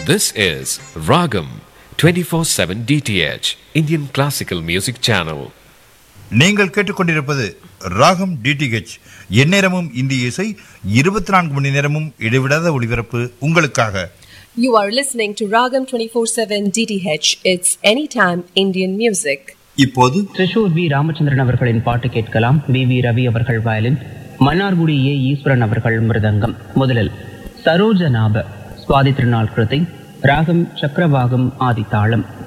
This is Ragam 24/7 DTH Indian Classical Music Channel. நீங்கள் கேட்டுக்கொண்டிருப்பது ராகம் டிடிஹெச் எந்நேரமும் இந்திய இசை இருபத்தி நான்கு மணி நேரமும் இடைவிடாத ஒளிபரப்பு உங்களுக்காக You are listening to Ragam 24/7 DTH. It's anytime Indian music. இப்போது திரிஷூர் வி ராமச்சந்திரன் அவர்களின் பாட்டு கேட்கலாம் வி வி ரவி அவர்கள் வயலின் மன்னார்குடி ஏ ஈஸ்வரன் அவர்கள் மிருதங்கம் முதலில் சரோஜநாப சுவாதி திருநாள் கிருதி ராகம் சக்கரவாகம் ஆதித்தாளம்